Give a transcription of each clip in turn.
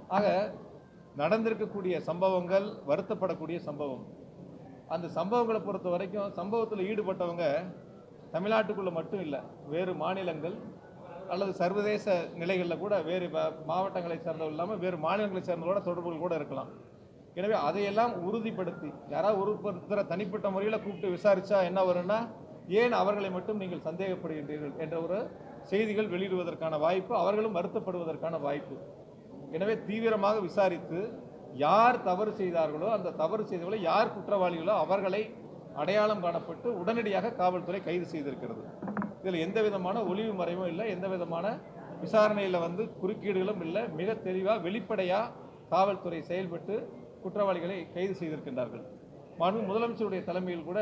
ஆக நடந்திருக்கக்கூடிய சம்பவங்கள் வருத்தப்படக்கூடிய சம்பவம் அந்த சம்பவங்களை பொறுத்த வரைக்கும் சம்பவத்தில் ஈடுபட்டவங்க தமிழ்நாட்டுக்குள்ள மட்டும் இல்லை வேறு மாநிலங்கள் அல்லது சர்வதேச நிலைகளில் கூட வேறு ம- மாவட்டங்களை சேர்ந்தவர்கள் இல்லாமல் வேறு மாநிலங்களை சேர்ந்தவங்களோட தொடர்புகள் கூட இருக்கலாம் எனவே அதையெல்லாம் உறுதிப்படுத்தி யாராவது ஒருத்தரை தனிப்பட்ட முறையில் கூப்பிட்டு விசாரிச்சா என்ன வரும்னா ஏன் அவர்களை மட்டும் நீங்கள் சந்தேகப்படுகின்றீர்கள் என்ற ஒரு செய்திகள் வெளியிடுவதற்கான வாய்ப்பு அவர்களும் வருத்தப்படுவதற்கான வாய்ப்பு எனவே தீவிரமாக விசாரித்து யார் தவறு செய்தார்களோ அந்த தவறு செய்தவர்களை யார் குற்றவாளிகளோ அவர்களை அடையாளம் காணப்பட்டு உடனடியாக காவல்துறை கைது செய்திருக்கிறது இதில் எந்த விதமான ஒளிவு மறைவும் இல்லை எந்த விதமான விசாரணையில் வந்து குறுக்கீடுகளும் இல்லை மிக தெளிவாக வெளிப்படையாக காவல்துறை செயல்பட்டு குற்றவாளிகளை கைது செய்திருக்கின்றார்கள் மாண்பு முதலமைச்சருடைய தலைமையில் கூட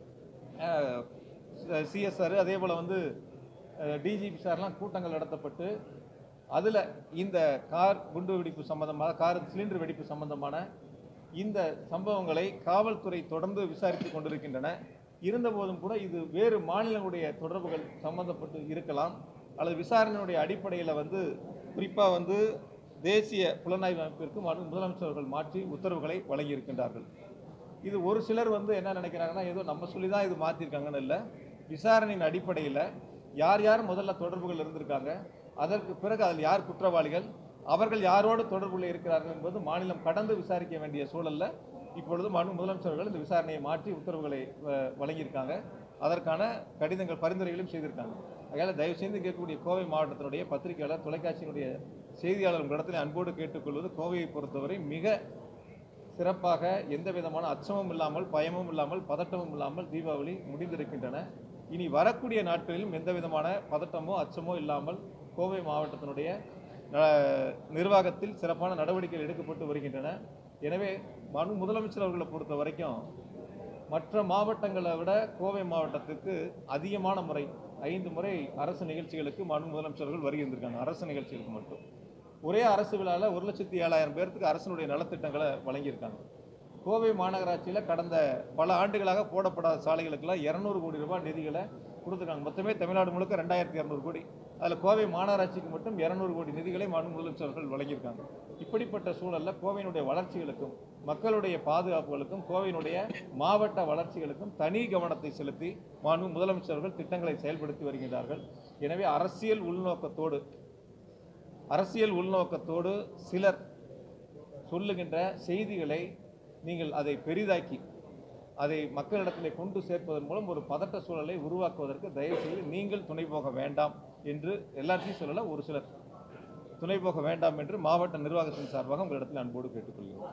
சிஎஸ்ஆர் அதே போல் வந்து டிஜிபி சார்லாம் கூட்டங்கள் நடத்தப்பட்டு அதில் இந்த கார் குண்டு வெடிப்பு சம்பந்தமாக கார் சிலிண்டர் வெடிப்பு சம்பந்தமான இந்த சம்பவங்களை காவல்துறை தொடர்ந்து விசாரித்து கொண்டிருக்கின்றன இருந்தபோதும் கூட இது வேறு மாநிலங்களுடைய தொடர்புகள் சம்பந்தப்பட்டு இருக்கலாம் அல்லது விசாரணையுடைய அடிப்படையில் வந்து குறிப்பாக வந்து தேசிய புலனாய்வு அமைப்பிற்கு மாண்பு முதலமைச்சர் அவர்கள் மாற்றி உத்தரவுகளை வழங்கியிருக்கின்றார்கள் இது ஒரு சிலர் வந்து என்ன நினைக்கிறாங்கன்னா ஏதோ நம்ம சொல்லி தான் இது மாற்றிருக்காங்கன்னு இல்லை விசாரணையின் அடிப்படையில் யார் யார் முதல்ல தொடர்புகள் இருந்திருக்காங்க அதற்கு பிறகு அதில் யார் குற்றவாளிகள் அவர்கள் யாரோடு தொடர்புள்ள இருக்கிறார்கள் என்பது மாநிலம் கடந்து விசாரிக்க வேண்டிய சூழல்ல இப்பொழுது மாண்பு முதலமைச்சர்கள் இந்த விசாரணையை மாற்றி உத்தரவுகளை அஹ், வழங்கியிருக்காங்க அதற்கான கடிதங்கள் பரிந்துரைகளும் செய்திருக்காங்க அதனால் தயவு செய்து கேட்கக்கூடிய கோவை மாவட்டத்தினுடைய பத்திரிகையாளர் தொலைக்காட்சியினுடைய செய்தியாளர் உங்களிடத்தில் அன்போடு கேட்டுக்கொள்வது கோவையை பொறுத்தவரை மிக சிறப்பாக எந்த விதமான அச்சமும் இல்லாமல் பயமும் இல்லாமல் பதட்டமும் இல்லாமல் தீபாவளி முடிந்திருக்கின்றன இனி வரக்கூடிய நாட்களிலும் எந்த விதமான பதட்டமோ அச்சமோ இல்லாமல் கோவை மாவட்டத்தினுடைய அஹ், நிர்வாகத்தில் சிறப்பான நடவடிக்கைகள் எடுக்கப்பட்டு வருகின்றன எனவே மனு முதலமைச்சர் அவர்களை பொறுத்த வரைக்கும் மற்ற மாவட்டங்களை விட கோவை மாவட்டத்துக்கு அதிகமான முறை ஐந்து முறை அரசு நிகழ்ச்சிகளுக்கு மனு முதலமைச்சர்கள் வருகை இருந்திருக்காங்க அரசு நிகழ்ச்சிகளுக்கு மட்டும் ஒரே அரசு விழாவில் ஒரு லட்சத்தி ஏழாயிரம் பேர்த்துக்கு அரசினுடைய நலத்திட்டங்களை வழங்கியிருக்காங்க கோவை மாநகராட்சியில் கடந்த பல ஆண்டுகளாக போடப்படாத சாலைகளுக்கெல்லாம் இரநூறு கோடி ரூபாய் நிதிகளை கொடுத்துருக்காங்க மொத்தமே தமிழ்நாடு முழுக்க ரெண்டாயிரத்தி இரநூறு கோடி அதில் கோவை மாநகராட்சிக்கு மட்டும் இரநூறு கோடி நிதிகளை மாநில முதலமைச்சர்கள் வழங்கியிருக்காங்க இப்படிப்பட்ட சூழலில் கோவையினுடைய வளர்ச்சிகளுக்கும் மக்களுடைய பாதுகாப்புகளுக்கும் கோவையினுடைய மாவட்ட வளர்ச்சிகளுக்கும் தனி கவனத்தை செலுத்தி மாண்பு முதலமைச்சர்கள் திட்டங்களை செயல்படுத்தி வருகின்றார்கள் எனவே அரசியல் உள்நோக்கத்தோடு அரசியல் உள்நோக்கத்தோடு சிலர் சொல்லுகின்ற செய்திகளை நீங்கள் அதை பெரிதாக்கி அதை மக்களிடத்தில் கொண்டு சேர்ப்பதன் மூலம் ஒரு பதட்ட சூழலை உருவாக்குவதற்கு தயவு செய்து நீங்கள் துணை போக வேண்டாம் என்று எல்லாத்தையும் சொல்லல ஒரு சிலர் துணை போக வேண்டாம் என்று மாவட்ட நிர்வாகத்தின் சார்பாக உங்களிடத்தில் அன்போடு கேட்டுக்கொள்கிறோம்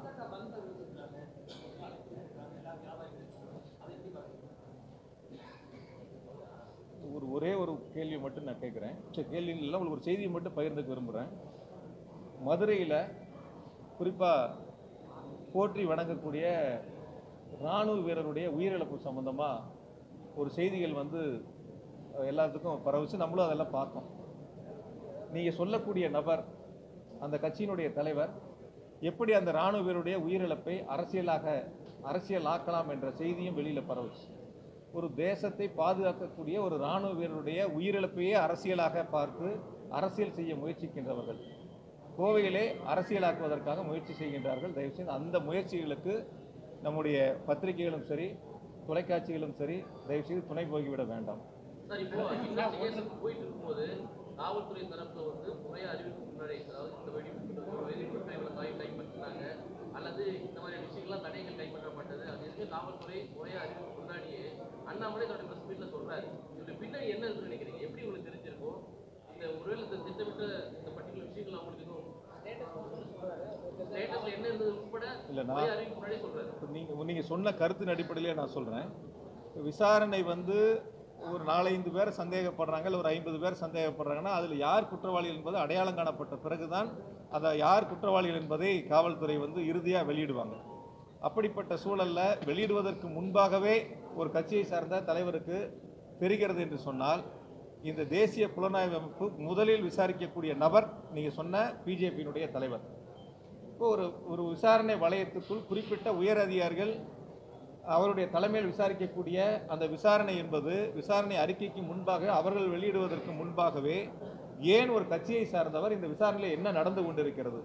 ஒரு ஒரே ஒரு கேள்வி மட்டும் நான் கேட்குறேன் கேள்வி இல்லை உங்களுக்கு ஒரு செய்தியை மட்டும் பகிர்ந்துக்க விரும்புகிறேன் மதுரையில் குறிப்பாக போற்றி வணங்கக்கூடிய இராணுவ வீரருடைய உயிரிழப்பு சம்பந்தமாக ஒரு செய்திகள் வந்து அஹ், எல்லாத்துக்கும் பரவுச்சு நம்மளும் அதெல்லாம் பார்த்தோம் நீங்கள் சொல்லக்கூடிய நபர் அந்த கட்சியினுடைய தலைவர் எப்படி அந்த இராணுவ வீரருடைய உயிரிழப்பை அரசியலாக அரசியலாக்கலாம் என்ற செய்தியும் வெளியில் பரவுச்சு ஒரு தேசத்தை பாதுகாக்கக்கூடிய ஒரு இராணுவ வீரருடைய உயிரிழப்பையே அரசியலாக பார்த்து அரசியல் செய்ய முயற்சிக்கின்றவர்கள் கோவையிலே அரசியலாக்குவதற்காக முயற்சி செய்கின்றார்கள் தயவுசெய்து அந்த முயற்சிகளுக்கு நம்முடைய பத்திரிகைகளும் சரி தொலைக்காட்சிகளும் சரி தயவுசெய்து துணை போகிவிட வேண்டாம் சார் இப்போ இன்வெஸ்டிகேஷன் போயிட்டு இருக்கும்போது காவல்துறை தரப்புல வந்து முறைய அறிவிப்பு முன்னாடி அதாவது இந்த வெடிப்பு வெடிப்பு இவ்வளவு தாய் கைப்பற்றினாங்க அல்லது இந்த மாதிரி விஷயங்கள்லாம் தடைகள் கைப்பற்றப்பட்டது அது எதுக்கு காவல்துறை முறைய அறிவிப்பு முன்னாடியே அண்ணாமலை தன்னுடைய பிரஸ் மீட்ல சொல்றாரு இதுல பின்னாடி என்ன இருக்குன்னு நினைக்கிறீங்க எப்படி உங்களுக்கு தெரிஞ்சிருக்கும் இந்த ஒருவேளை இந்த திட்டமிட்ட இந்த பர்டிகுலர் விஷயங்கள் அவங்களுக்கு எதுவும் ஸ்டேட்டஸ்ல என்ன இருந்தது உட்பட இல்ல, நான்- முறைய அறிவிப்பு முன்னாடியே சொல்றாரு நீங்கள் நீங்கள் சொன்ன கருத்தின் அடிப்படையிலே நான் சொல்கிறேன் விசாரணை வந்து ஒரு நாலஞ்சு பேர் சந்தேகப்படுறாங்க இல்லை ஒரு ஐம்பது பேர் சந்தேகப்படுறாங்கன்னா அதில் யார் குற்றவாளிகள் என்பது அடையாளம் காணப்பட்ட பிறகுதான் அதை யார் குற்றவாளிகள் என்பதை காவல்துறை வந்து இறுதியாக வெளியிடுவாங்க அப்படிப்பட்ட சூழல்ல வெளியிடுவதற்கு முன்பாகவே ஒரு கட்சியை சார்ந்த தலைவருக்கு தெரிகிறது என்று சொன்னால் இந்த தேசிய புலனாய்வு அமைப்பு முதலில் விசாரிக்கக்கூடிய நபர் நீங்கள் சொன்ன பிஜேபியினுடைய தலைவர் இப்போ ஒரு ஒரு விசாரணை வளையத்துக்குள் குறிப்பிட்ட உயர் அதிகாரிகள் அவருடைய தலைமையில் விசாரிக்கக்கூடிய அந்த விசாரணை என்பது விசாரணை அறிக்கைக்கு முன்பாக அவர்கள் வெளியிடுவதற்கு முன்பாகவே ஏன் ஒரு கட்சியை சார்ந்தவர் இந்த விசாரணையில் என்ன நடந்து கொண்டிருக்கிறது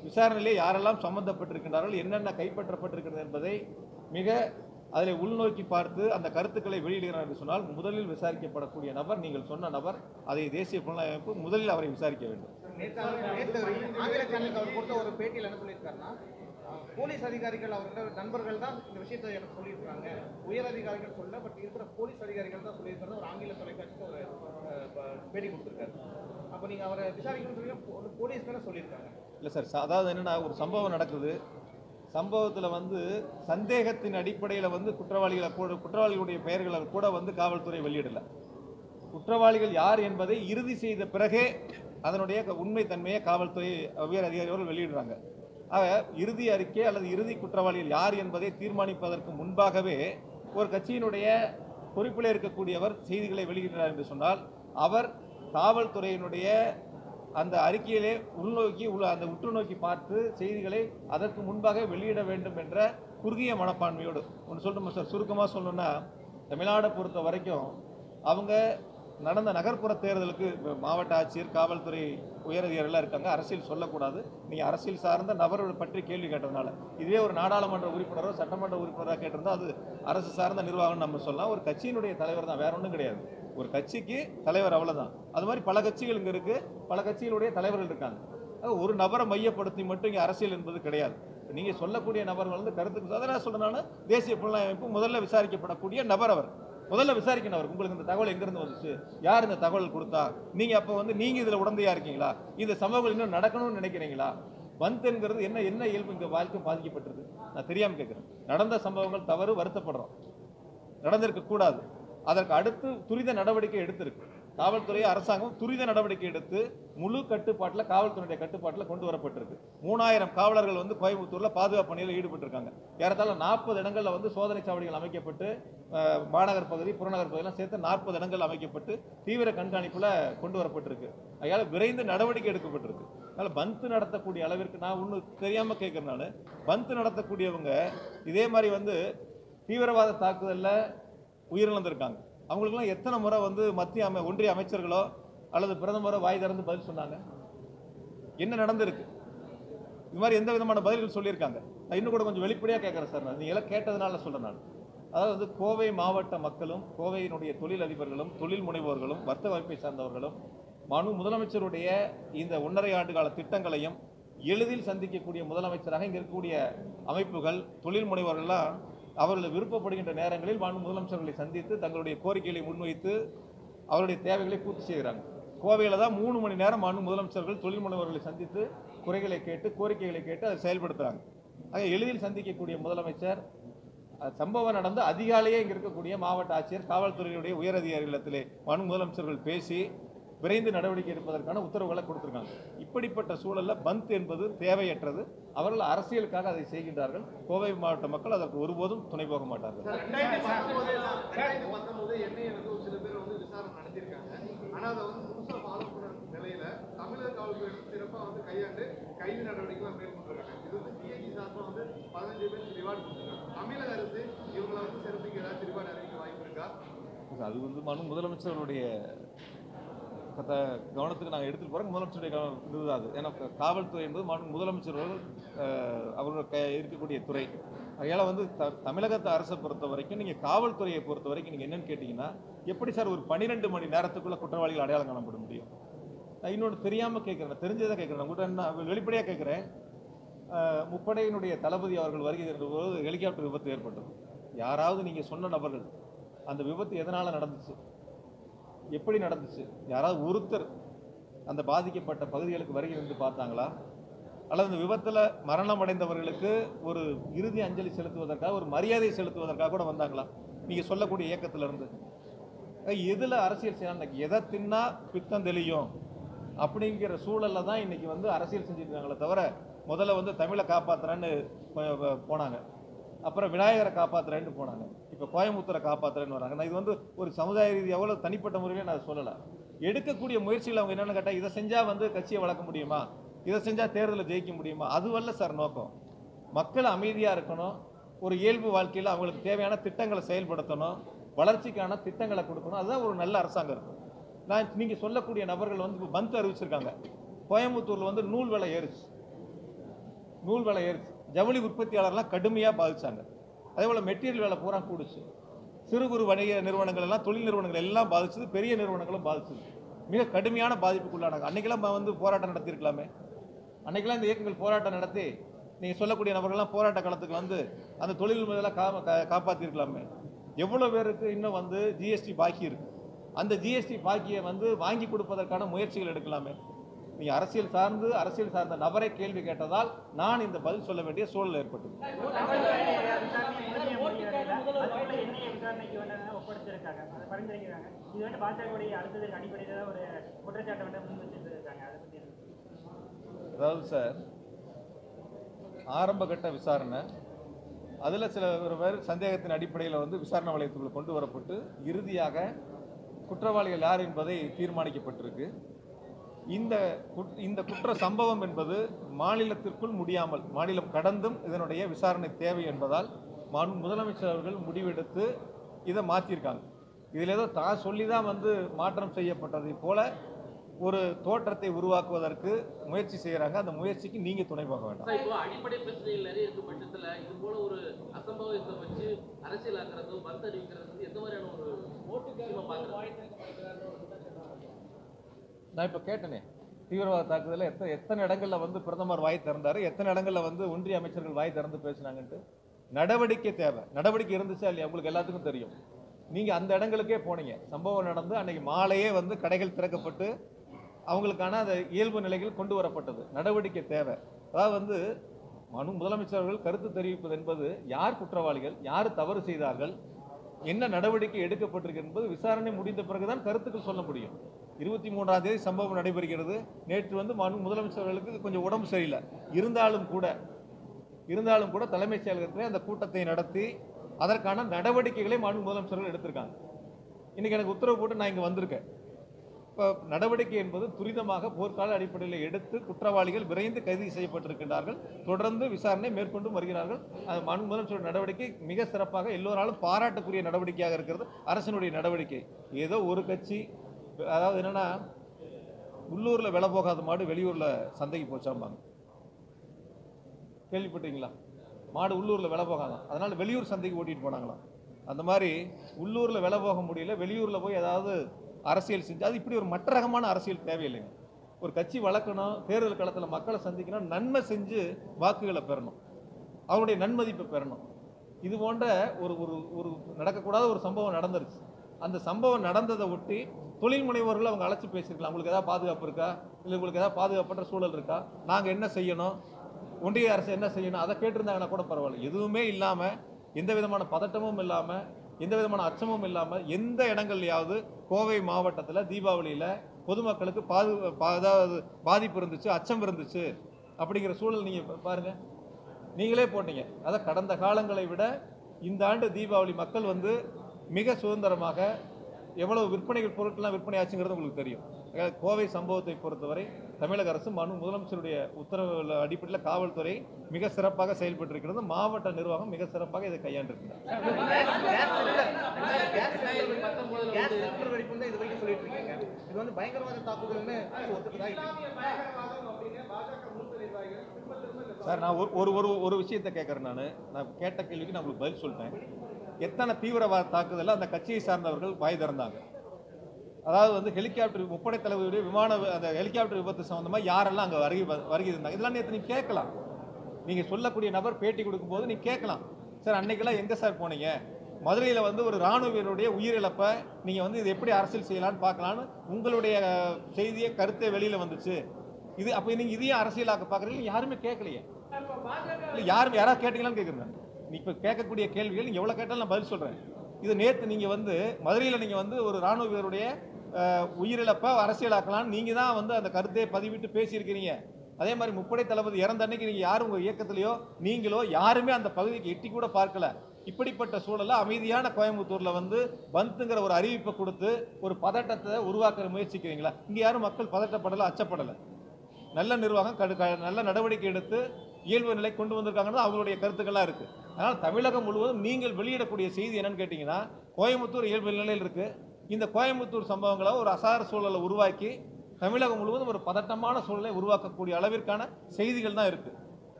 விசாரணையிலே யாரெல்லாம் சம்பந்தப்பட்டிருக்கின்றார்கள் என்னென்ன கைப்பற்றப்பட்டிருக்கிறது என்பதை மிக அதில் உள்நோக்கி பார்த்து அந்த கருத்துக்களை வெளியிடுகிறார் என்று சொன்னால் முதலில் விசாரிக்கப்படக்கூடிய நபர் நீங்கள் சொன்ன நபர் அதை தேசிய புலனாய்வு அமைப்பு முதலில் அவரை விசாரிக்க வேண்டும் நேற்று அவர் நேற்று ஆங்கில சேனலுக்கு அவர் கொடுத்த ஒரு பேட்டியில் என்ன சொல்லியிருக்காருன்னா அஹ், போலீஸ் அதிகாரிகள் அவரோட நண்பர்கள் தான் இந்த விஷயத்தை எனக்கு சொல்லியிருக்காங்க உயர் அதிகாரிகள் சொல்ல பட் இருக்கிற போலீஸ் அதிகாரிகள் தான் சொல்லியிருக்காரு ஒரு ஆங்கில தொலைக்காட்சிக்கு ஒரு அஹ், ப- பேட்டி கொடுத்துருக்காரு அப்போ நீங்கள் அவரை விசாரிக்கணும்னு சொல்லி போ- போலீஸ் தானே சொல்லியிருக்காங்க இல்லை சார் ச- அதாவது என்னன்னா ஒரு சம்பவம் நடக்குது சம்பவத்தில் வந்து சந்தேகத்தின் அடிப்படையில் வந்து குற்றவாளிகளை கூட குற்றவாளிகளுடைய பெயர்களை கூட வந்து காவல்துறை வெளியிடல குற்றவாளிகள் யார் என்பதை இறுதி செய்த பிறகே அதனுடைய க- உண்மை தன்மையை காவல்துறை உயர் அதிகாரிகள் வெளியிடுறாங்க ஆக இறுதி அறிக்கை அல்லது இறுதி குற்றவாளிகள் யார் என்பதை தீர்மானிப்பதற்கு முன்பாகவே ஒரு கட்சியினுடைய பொறுப்பில் இருக்கக்கூடியவர் செய்திகளை வெளியிடுகிறார் என்று சொன்னால் அவர் காவல்துறையினுடைய அந்த அறிக்கையிலே உள்நோக்கி உள்ள அந்த உற்று நோக்கி பார்த்து செய்திகளை அதற்கு முன்பாக வெளியிட வேண்டும் என்ற குறுகிய மனப்பான்மையோடு ஒன்று சொல்லணும் சார் சுருக்கமாக சொல்லணும்னா தமிழ்நாடை பொறுத்த வரைக்கும் அவங்க நடந்த நகர்ப்புற தேர்தலுக்கு இப்ப மாவட்ட ஆட்சியர் காவல்துறை உயரதிகாரிகளாக இருக்காங்க அரசியல் சொல்லக்கூடாது நீங்கள் அரசியல் சார்ந்த நபரை பற்றி கேள்வி கேட்டதுனால இதுவே ஒரு நாடாளுமன்ற உறுப்பினரோ சட்டமன்ற உறுப்பினராக கேட்டிருந்தா அது அரசு சார்ந்த நிர்வாகம் நம்ம சொல்லலாம் ஒரு கட்சியினுடைய தலைவர் தான் வேற ஒன்றும் கிடையாது ஒரு கட்சிக்கு தலைவர் அவ்வளவுதான் அது மாதிரி பல கட்சிகள் இங்கே இருக்கு பல கட்சிகளுடைய தலைவர்கள் இருக்காங்க அது ஒரு நபரை மையப்படுத்தி மட்டும் இங்கே அரசியல் என்பது கிடையாது நீங்க சொல்லக்கூடிய நபர்கள் வந்து கருத்துக்கு அதான் சொல்றேன் தேசிய புலனாய்வு அமைப்பு முதல்ல விசாரிக்கப்படக்கூடிய நபர் அவர் முதல்ல விசாரிக்கணும் அவர் உங்களுக்கு இந்த தகவல் எங்கிருந்து வந்துச்சு யார் இந்த தகவல் கொடுத்தா நீங்க அப்போ வந்து நீங்க இதுல உடந்தையா இருக்கீங்களா இந்த சம்பவங்கள் இன்னும் நடக்கணும்னு நினைக்கிறீங்களா வன்துங்கிறது என்ன என்ன இயல்பு இங்க வாழ்க்கை பாதிக்கப்பட்டிருக்கு நான் தெரியாம கேட்கிறேன் நடந்த சம்பவங்கள் தவறு வருத்தப்படுறோம் நடந்திருக்க கூடாது அதற்கு அடுத்து துரித நடவடிக்கை எடுத்திருக்கு காவல்துறை அரசாங்கம் துரித நடவடிக்கை எடுத்து முழு கட்டுப்பாட்டில் காவல்துறையுடைய கட்டுப்பாட்டில் கொண்டு வரப்பட்டிருக்கு மூணாயிரம் காவலர்கள் வந்து கோயம்புத்தூர்ல பாதுகாப்பு பணியில் ஈடுபட்டிருக்காங்க ஏறத்தாழ நாற்பது இடங்கள்ல வந்து சோதனை சாவடிகள் அமைக்கப்பட்டு அஹ், மாநகர் பகுதி புறநகர் பகுதியெல்லாம் சேர்த்து நாற்பது இடங்கள் அமைக்கப்பட்டு தீவிர கண்காணிப்புல கொண்டு வரப்பட்டிருக்கு அதனால விரைந்து நடவடிக்கை எடுக்கப்பட்டிருக்கு அதனால பந்து நடத்தக்கூடிய அளவிற்கு நான் ஒன்று தெரியாம கேட்கறதுனால பந்து நடத்தக்கூடியவங்க இதே மாதிரி வந்து தீவிரவாத தாக்குதல்ல உயிரிழந்திருக்காங்க அவங்களுக்குலாம் எத்தனை முறை வந்து மத்திய அமை ஒன்றிய அமைச்சர்களோ அல்லது பிரதமரோ வாய் திறந்து பதில் சொன்னாங்க என்ன நடந்திருக்கு இது மாதிரி எந்த விதமான பதில்கள் சொல்லியிருக்காங்க நான் இன்னும் கூட கொஞ்சம் வெளிப்படையாக கேட்குறேன் சார் நான் நீங்க எல்லாம் கேட்டதுனால சொல்றேன் நான் அதாவது வந்து கோவை மாவட்ட மக்களும் கோவையினுடைய தொழில் அதிபர்களும் தொழில் முனைவோர்களும் வர்த்தக அமைப்பை சார்ந்தவர்களும் மனு முதலமைச்சருடைய இந்த ஒன்றரை ஆண்டு கால திட்டங்களையும் எளிதில் சந்திக்கக்கூடிய முதலமைச்சராக இங்க இருக்கக்கூடிய அமைப்புகள் தொழில் முனைவோர்கள்லாம் அவர்கள் விருப்பப்படுகின்ற நேரங்களில் மாண்பு முதலமைச்சர்களை சந்தித்து தங்களுடைய கோரிக்கைகளை முன்வைத்து அவருடைய தேவைகளை பூர்த்தி செய்கிறாங்க கோவையில் தான் மூணு மணி நேரம் மாண்பு முதலமைச்சர்கள் தொழில் முனைவர்களை சந்தித்து குறைகளை கேட்டு கோரிக்கைகளை கேட்டு அதை செயல்படுத்துகிறாங்க ஆக எளிதில் சந்திக்கக்கூடிய முதலமைச்சர் அது சம்பவம் நடந்து அதிகாலையே இங்கே இருக்கக்கூடிய மாவட்ட ஆட்சியர் காவல்துறையுடைய உயரதிகாரிகளத்திலே மனு முதலமைச்சர்கள் பேசி விரைந்து நடவடிக்கை எடுப்பதற்கான உத்தரவுகளை கொடுத்திருக்காங்க இப்படிப்பட்ட சூழல்ல பந்த் என்பது தேவையற்றது அவர்கள் அரசியலுக்காக அதை செய்கின்றார்கள் கோவை மாவட்ட மக்கள் அதற்கு ஒருபோதும் துணை போக மாட்டார்கள் ரெண்டாயிரத்தி பத்தொன்பது என்ஐஏ வந்து ஒரு சில பேர் வந்து விசாரணை நடத்தியிருக்காங்க ஆனா அதை வந்து முழுசா ஃபாலோ பண்ண நிலையில தமிழக காவல்துறை சிறப்பா வந்து கையாண்டு கைது நடவடிக்கைலாம் மேற்கொண்டிருக்காங்க இது வந்து சிஐடி சார்பா வந்து பதினஞ்சு பேருக்கு ரிவார்டு கொடுத்துருக்காங்க தமிழக அரசு இவங்களை வந்து சிறப்பிக்க ஏதாச்சும் ரிவார்டு அறிவிக்க வாய்ப்பு இருக்கா அது வந்து மனு முதலமைச்சருடைய கத்த கவனத்துக்கு நாங்கள் எடுத்துட்டு போகிறோம் முதலமைச்சருடைய கவனம் இதுதான் அது ஏன்னா க- காவல்துறை என்பது மனு முதலமைச்சர் அவர்கள் அஹ், அவர்கள் க இருக்கக்கூடிய துறை அதனால் வந்து த தமிழகத்தை அரசை பொறுத்த வரைக்கும் நீங்கள் காவல்துறையை பொறுத்த வரைக்கும் நீங்கள் என்னன்னு கேட்டிங்கன்னா எப்படி சார் ஒரு பன்னிரெண்டு மணி நேரத்துக்குள்ளே குற்றவாளிகள் அடையாளம் காணப்பட முடியும் நான் இன்னொன்று தெரியாமல் கேட்குறேன் தெரிஞ்சதை கேட்குறேன் உங்கள்கிட்ட நான் வெளிப்படையாக கேட்குறேன் முப்படையினுடைய தளபதி அவர்கள் வருகை தந்த போது ஹெலிகாப்டர் விபத்து ஏற்பட்டது யாராவது நீங்கள் சொன்ன நபர்கள் அந்த விபத்து எதனால் நடந்துச்சு எப்படி நடந்துச்சு யாராவது ஒருத்தர் அந்த பாதிக்கப்பட்ட பகுதிகளுக்கு வருகை இருந்து பார்த்தாங்களா அல்லது அந்த விபத்தில் மரணம் அடைந்தவர்களுக்கு ஒரு இறுதி அஞ்சலி செலுத்துவதற்காக ஒரு மரியாதை செலுத்துவதற்காக கூட வந்தாங்களா நீங்கள் சொல்லக்கூடிய இயக்கத்துல இருந்து அஹ் எதுல அரசியல் செய்யலாம் இன்னைக்கு எதை தின்னா பித்தம் தெளியும் அப்படிங்கிற சூழல்ல தான் இன்னைக்கு வந்து அரசியல் செஞ்சுட்டு இருக்காங்களே தவிர முதல்ல வந்து தமிழை காப்பாத்துறேன்னு போ- போ- போனாங்க அப்புறம் விநாயகரை காப்பாத்துறேன்னு போனாங்க இப்போ கோயம்புத்தூரை காப்பாத்துறேன்னு வராங்க நான் இது வந்து ஒரு சமுதாய ரீதியாக எவ்வளோ தனிப்பட்ட முறையில் நான் சொல்லலை எடுக்கக்கூடிய முயற்சியில் அவங்க என்னென்னு கேட்டால் இதை செஞ்சால் வந்து கட்சியை வளர்க்க முடியுமா இதை செஞ்சால் தேர்தலில் ஜெயிக்க முடியுமா அதுவல்ல சார் நோக்கம் மக்கள் அமைதியாக இருக்கணும் ஒரு இயல்பு வாழ்க்கையில் அவங்களுக்கு தேவையான திட்டங்களை செயல்படுத்தணும் வளர்ச்சிக்கான திட்டங்களை கொடுக்கணும் அதுதான் ஒரு நல்ல அரசாங்கம் இருக்கும் நான் நீங்கள் சொல்லக்கூடிய நபர்கள் வந்து இப்போ பந்த் அறிவிச்சிருக்காங்க கோயம்புத்தூரில் வந்து நூல் விலை ஏறுச்சு நூல் விலை ஏறிச்சு ஜவுளி உற்பத்தியாளர்லாம் கடுமையாக பாதிச்சாங்க அதே போல் மெட்டீரியல் விலை பூரா கூடுச்சு சிறு குறு வணிக நிறுவனங்கள் எல்லாம் தொழில் நிறுவனங்கள் எல்லாம் பாதிச்சது பெரிய நிறுவனங்களும் பாதிச்சது மிக கடுமையான பாதிப்புக்குள்ளானாங்க அன்னைக்கெல்லாம் நம்ம வந்து போராட்டம் நடத்தியிருக்கலாமே அன்னைக்கெல்லாம் இந்த இயக்கங்கள் போராட்டம் நடத்தி நீங்கள் சொல்லக்கூடிய நபர்கள்லாம் போராட்ட காலத்துக்கு வந்து அந்த தொழில் முதல்ல கா கா- காப்பாத்திருக்கலாமே எவ்வளோ பேருக்கு இன்னும் வந்து ஜிஎஸ்டி பாக்கி இருக்கு அந்த ஜிஎஸ்டி பாக்கியை வந்து வாங்கி கொடுப்பதற்கான முயற்சிகள் எடுக்கலாமே நீங்கள் அரசியல் சார்ந்து அரசியல் சார்ந்த நபரை கேள்வி கேட்டதால் நான் இந்த பதில் சொல்ல வேண்டிய சூழல் ஏற்பட்டது அதுக்குள்ள எண்ணெயை விசாரணைக்கு வந்து ஒப்படைச்சிருக்காங்க அதை பரிந்துரைக்கிறாங்க இது வந்து பாஜகவுடைய அடுத்ததுக்கு அடிப்படையில் ஒரு குற்றச்சாட்டை வந்து முன் வச்சுட்டு இருக்காங்க அதை பற்றி என்ன அதாவது சார் ஆரம்ப கட்ட விசாரணை அதில் சில ஒரு பேர் சந்தேகத்தின் அடிப்படையில் வந்து விசாரணை வளையத்துக்குள்ள கொண்டு வரப்பட்டு இறுதியாக குற்றவாளிகள் யார் என்பதை தீர்மானிக்கப்பட்டிருக்கு இந்த குட்- இந்த குற்ற சம்பவம் என்பது மாநிலத்திற்குள் முடியாமல் மாநிலம் கடந்தும் இதனுடைய விசாரணை தேவை என்பதால் மாண்பு முதலமைச்சர் அவர்கள் முடிவெடுத்து இதை மாற்றிருக்காங்க இதில் ஏதோ தான் சொல்லி தான் வந்து மாற்றம் செய்யப்பட்டதை போல ஒரு தோற்றத்தை உருவாக்குவதற்கு முயற்சி செய்கிறாங்க அந்த முயற்சிக்கு நீங்கள் துணை போக வேண்டாம் சார், இப்போ அடிப்படை பிரச்சனைகள் நிறைய இருக்கும் பட்சத்துல இது போல ஒரு அசம்பவத்தை வச்சு அரசியலாக்குறது மறுத்து அறிவிக்கிறது வந்து எந்த மாதிரியான ஒரு விஷயமா பாக்குறது நான் இப்போ கேட்டேனே தீவிரவாத தாக்குதலில் எத்தனை எத்தனை இடங்கள்ல வந்து பிரதமர் வாய் திறந்தாரு எத்தனை இடங்கள்ல வந்து ஒன்றிய அமைச்சர்கள் வாய் திறந்து பேசினாங்கன்ட்டு நடவடிக்கை தேவை நடவடிக்கை இருந்துச்சா இல்லையா உங்களுக்கு எல்லாத்துக்கும் தெரியும் நீங்க அந்த இடங்களுக்கே போனீங்க சம்பவம் நடந்து அன்னைக்கு மாலையே வந்து கடைகள் திறக்கப்பட்டு அவங்களுக்கான அந்த இயல்பு நிலைகள் கொண்டு வரப்பட்டது நடவடிக்கை தேவை அதாவது வந்து மனு முதலமைச்சர்கள் கருத்து தெரிவிப்பது என்பது யார் குற்றவாளிகள் யார் தவறு செய்தார்கள் என்ன நடவடிக்கை எடுக்கப்பட்டிருக்கு என்பது விசாரணை முடிந்த பிறகுதான் கருத்துக்கள் சொல்ல முடியும் இருபத்தி மூன்றாம் தேதி சம்பவம் நடைபெறுகிறது நேற்று வந்து மனு முதலமைச்சர்களுக்கு கொஞ்சம் உடம்பு சரியில்லை இருந்தாலும் கூட இருந்தாலும் கூட தலைமைச் செயலகத்திலே அந்த கூட்டத்தை நடத்தி அதற்கான நடவடிக்கைகளை மாநில முதலமைச்சர்கள் எடுத்திருக்காங்க இன்னைக்கு எனக்கு உத்தரவு போட்டு நான் இங்கே வந்திருக்கேன் இப்போ நடவடிக்கை என்பது துரிதமாக போர்க்கால அடிப்படையில் எடுத்து குற்றவாளிகள் விரைந்து கைது செய்யப்பட்டிருக்கின்றார்கள் தொடர்ந்து விசாரணை மேற்கொண்டு வருகிறார்கள் அது மனு முதலமைச்சர் நடவடிக்கை மிக சிறப்பாக எல்லோராலும் பாராட்டக்கூடிய நடவடிக்கையாக இருக்கிறது அரசினுடைய நடவடிக்கை ஏதோ ஒரு கட்சி அதாவது என்னன்னா உள்ளூரில் விலை போகாத மாடு வெளியூரில் சந்தைக்கு போச்சாம்பாங்க கேள்விப்பட்டீங்களா மாடு உள்ளூரில் விலை போகாதான் அதனால் வெளியூர் சந்தைக்கு ஓட்டிட்டு போனாங்களாம் அந்த மாதிரி உள்ளூரில் விலை போக முடியல வெளியூரில் போய் ஏதாவது அரசியல் செஞ்சு அது இப்படி ஒரு மற்ற ரகமான அரசியல் தேவையில்லைங்க ஒரு கட்சி வளர்க்கணும் தேர்தல் களத்தில் மக்களை சந்திக்கணும் நன்மை செஞ்சு வாக்குகளை பெறணும் அவருடைய நன்மதிப்பை பெறணும் இது போன்ற ஒரு ஒரு ஒரு நடக்கக்கூடாத ஒரு சம்பவம் நடந்துருச்சு அந்த சம்பவம் நடந்ததை ஒட்டி தொழில் முனைவோர்கள் அவங்க அழைச்சி பேசியிருக்கலாம் உங்களுக்கு ஏதாவது பாதுகாப்பு இருக்கா இல்லை உங்களுக்கு ஏதாவது பாதுகாப்பற்ற சூழல் இருக்கா நாங்கள் என்ன செய்யணும் ஒன்றிய அரசு என்ன செய்யணும் அதை கேட்டிருந்தாங்கன்னா கூட பரவாயில்ல எதுவுமே இல்லாமல் எந்த விதமான பதட்டமும் இல்லாமல் எந்த விதமான அச்சமும் இல்லாமல் எந்த இடங்கள்லையாவது கோவை மாவட்டத்தில் தீபாவளியில் பொதுமக்களுக்கு பாது பா- அதாவது பாதிப்பு இருந்துச்சு அச்சம் இருந்துச்சு அப்படிங்கிற சூழல் நீங்கள் பாருங்கள் நீங்களே போட்டீங்க அதான் கடந்த காலங்களை விட இந்த ஆண்டு தீபாவளி மக்கள் வந்து மிக சுதந்திரமாக எவ்வளவு விற்பனைகள் பொருட்கள்லாம் விற்பனை ஆச்சுங்கிறது உங்களுக்கு தெரியும் அதாவது கோவை சம்பவத்தை பொறுத்தவரை தமிழக அரசு மனு முதலமைச்சருடைய உத்தரவு அடிப்படையில் காவல்துறை மிக சிறப்பாக செயல்பட்டிருக்கிறது மாவட்ட நிர்வாகம் மிக சிறப்பாக இதை கையாண்டிருக்கிறது கேஸ் சிலிண்டர் வெடிப்பு தான் இது வரைக்கும் சொல்லிட்டு இருக்கீங்க இது வந்து பயங்கரவாத தாக்குதல்னு ஒத்துக்குதா இல்லையா சார் நான் ஒரு ஒரு ஒரு ஒரு விஷயத்தை கேட்குறேன் நான் நான் கேட்ட கேள்விக்கு நான் உங்களுக்கு பதில் சொல்லிட்டேன் எத்தனை தீவிரவாத தாக்குதலில் அந்த கட்சியை சார்ந்தவர்கள் வாய் திறந்தாங்க அதாவது வந்து ஹெலிகாப்டர் முப்படை தளபதியுடைய விமான வி- அந்த ஹெலிகாப்டர் விபத்து சம்மந்தமாக யாரெல்லாம் அங்கே வருகை வ- வருகை இருந்தாங்க இதெல்லாம் நேற்று நீங்கள் கேட்கலாம் நீங்கள் சொல்லக்கூடிய நபர் பேட்டி கொடுக்கும்போது நீங்கள் கேட்கலாம் சார் அன்னைக்கெல்லாம் எங்கே சார் போனீங்க மதுரையில் வந்து ஒரு ராணுவ வீரருடைய உயிரிழப்பை நீங்கள் வந்து இது எப்படி அரசியல் செய்யலாம்னு பார்க்கலான்னு உங்களுடைய அஹ், செய்தியை கருத்தை வெளியில் வந்துச்சு இது அப்போ நீங்கள் இதையும் அரசியலாக்க பார்க்குறீங்க யாருமே கேட்கலையே இல்லை யாரும் யாராவது கேட்டீங்களான்னு கேட்குறேன் நீ இப்போ கேட்கக்கூடிய கேள்விகள் நீங்கள் எவ்வளோ கேட்டாலும் நான் பதில் சொல்கிறேன் இது நேற்று நீங்கள் வந்து மதுரையில் நீங்கள் வந்து ஒரு ராணுவ வீரருடைய அஹ், உயிரிழப்பை அரசியலாக்கலாம்னு நீங்கள் தான் வந்து அந்த கருத்தை பதிவிட்டு பேசியிருக்கிறீங்க அதே மாதிரி முப்படை தளபதி இறந்த அன்னைக்கு நீங்கள் யாரும் உங்கள் இயக்கத்திலேயோ நீங்களோ யாருமே அந்த பகுதிக்கு எட்டி கூட பார்க்கல இப்படிப்பட்ட சூழல்ல அமைதியான கோயம்புத்தூர்ல வந்து பந்துங்கிற ஒரு அறிவிப்பை கொடுத்து ஒரு பதட்டத்தை உருவாக்க முயற்சிக்கிறீங்களா இங்க யாரும் மக்கள் பதட்டப்படலை அச்சப்படலை நல்ல நிர்வாகம் கடு க- நல்ல நடவடிக்கை எடுத்து இயல்பு நிலை கொண்டு வந்திருக்காங்கன்னு அவங்களுடைய கருத்துக்கள்லாம் இருக்கு அதனால் தமிழகம் முழுவதும் நீங்கள் வெளியிடக்கூடிய செய்தி என்னன்னு கேட்டிங்கன்னா கோயம்புத்தூர் இயல்பு நிலையில் இருக்கு இந்த கோயம்புத்தூர் சம்பவங்களை ஒரு அசார சூழலை உருவாக்கி தமிழகம் முழுவதும் ஒரு பதட்டமான சூழலை உருவாக்கக்கூடிய அளவிற்கான செய்திகள் தான் இருக்கு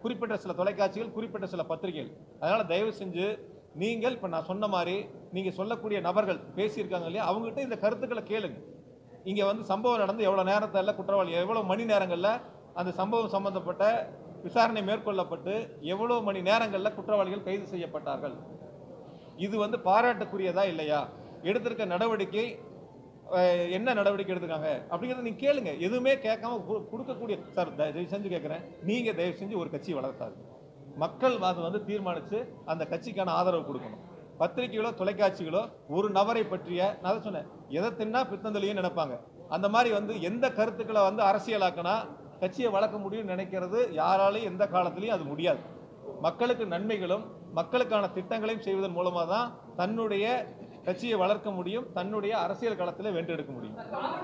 குறிப்பிட்ட சில தொலைக்காட்சிகள் குறிப்பிட்ட சில பத்திரிகைகள் அதனால் தயவு செஞ்சு நீங்கள் இப்போ நான் சொன்ன மாதிரி நீங்கள் சொல்லக்கூடிய நபர்கள் பேசியிருக்காங்க இல்லையா அவங்ககிட்ட இந்த கருத்துக்களை கேளுங்க இங்கே வந்து சம்பவம் நடந்து எவ்வளோ நேரத்தில் குற்றவாளி எவ்வளோ மணி நேரங்களில் அந்த சம்பவம் சம்பந்தப்பட்ட விசாரணை மேற்கொள்ளப்பட்டு எவ்வளோ மணி நேரங்களில் குற்றவாளிகள் கைது செய்யப்பட்டார்கள் இது வந்து பாராட்டுக்குரியதா இல்லையா எடுத்திருக்க நடவடிக்கை அஹ், என்ன நடவடிக்கை எடுத்திருக்காங்க அப்படிங்கிறத நீங்க கேளுங்க எதுவுமே கேட்காம கு- கொடுக்கக்கூடிய சார் தயவு செஞ்சு கேட்குறேன் நீங்க தயவு செஞ்சு ஒரு கட்சி வளர்த்தாது மக்கள் அது வந்து தீர்மானிச்சு அந்த கட்சிக்கான ஆதரவு கொடுக்கணும் பத்திரிகைகளோ தொலைக்காட்சிகளோ ஒரு நபரை பற்றிய நான் தான் சொன்னேன் எதை தின்னா பித்தந்தலையும் நினைப்பாங்க அந்த மாதிரி வந்து எந்த கருத்துக்களை வந்து அரசியலாக்கினா கட்சியை வளர்க்க முடியும்னு நினைக்கிறது யாராலையும் எந்த காலத்திலையும் அது முடியாது மக்களுக்கு நன்மைகளும் மக்களுக்கான திட்டங்களையும் செய்வதன் மூலமாக தான் தன்னுடைய கட்சியை வளர்க்க முடியும் தன்னுடைய அரசியல் களத்தில் வென்றெடுக்க முடியும்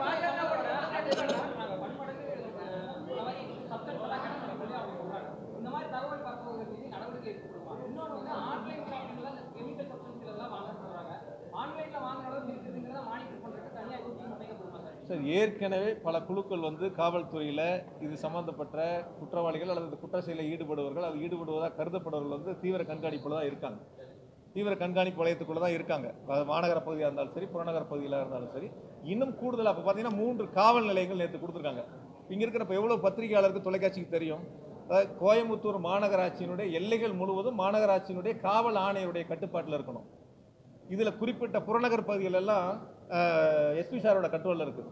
இந்த மாதிரி தகவல் பரப்புவதற்கு மீது நடவடிக்கை எடுக்கப்படுமா இன்னொன்று வந்து ஆன்லைன் ஷாப்பிங்ல இந்த கெமிக்கல் சப்ஸ்டன்ஸ் எல்லாம் வாங்க சொல்றாங்க ஆன்லைன்ல வாங்குற அளவுக்கு இருக்குதுங்கிறத மானிட்டர் பண்றதுக்கு தனியாக யூடியூப் அமைக்கப்படுமா சார் சார் ஏற்கனவே பல குழுக்கள் வந்து காவல்துறையில் இது சம்பந்தப்பட்ட குற்றவாளிகள் அல்லது இந்த குற்ற செயலில் ஈடுபடுவர்கள் அது ஈடுபடுவதாக கருதப்படுவர்கள் வந்து தீவிர கண்காணிப்பில் தான் இருக்காங்க தீவிர கண்காணிப்பு வளையத்துக்குள்ள தான் இருக்காங்க அது மாநகர பகுதியாக இருந்தாலும் சரி புறநகர பகுதியில் இருந்தாலும் சரி இன்னும் கூடுதலாக இப்போ பார்த்தீங்கன்னா மூன்று காவல் நிலையங்கள் நேற்று கொடுத்துருக்காங்க இங்கே இருக்கிற இப்போ எவ்வளோ பத்திரிகையாளருக்கு தொலைக்காட்சிக்கு தெரியும் அதாவது கோயம்புத்தூர் மாநகராட்சியினுடைய எல்லைகள் முழுவதும் மாநகராட்சியினுடைய காவல் ஆணையருடைய கட்டுப்பாட்டில் இருக்கணும் இதில் குறிப்பிட்ட புறநகர் பகுதிகள் எல்லாம் எஸ்பி சாரோட கண்ட்ரோலில் இருக்குது